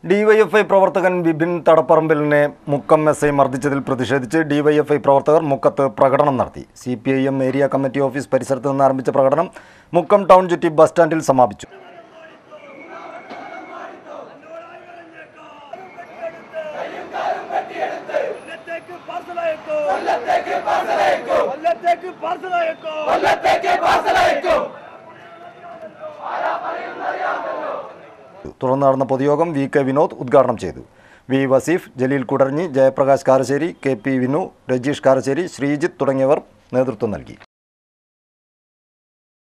DYFI പ്രവർത്തകൻ വിപിൻ തടപ്പറമ്പിലിനെ Mukkam S I മർദ്ദിച്ചതിൽ പ്രതിഷേധിച്ച് ഡിവൈഎഫ്ഐ പ്രവർത്തകർ മുക്കത്ത് പ്രകടനം നടത്തി C P I M area committee office പരിസരത്ത് നിന്ന് ആരംഭിച്ച പ്രകടനം മുക്കം ടൗൺ ചുറ്റി ബസ് സ്റ്റാൻഡിൽ സമാപിച്ചു കൊല്ലത്തേക്ക് പാർസലയക്കോ കൊല്ലത്തേക്ക് പാർസലയക്കോ കൊല്ലത്തേക്ക് പാർസലയക്കോ കൊല്ലത്തേക്ക് പാർസലയക്കോ തുടർന്ന് നടന്ന പൊതുയോഗം വി കെ വിനോദ് ഉദ്ഘാടനം ചെയ്തു V Vaseef Jaleel Koodaranji Jayaprakash Karassery K P Vinu Rajeesh Karassery Sreejith തുടങ്ങിയവർ നേതൃത്വം നൽകി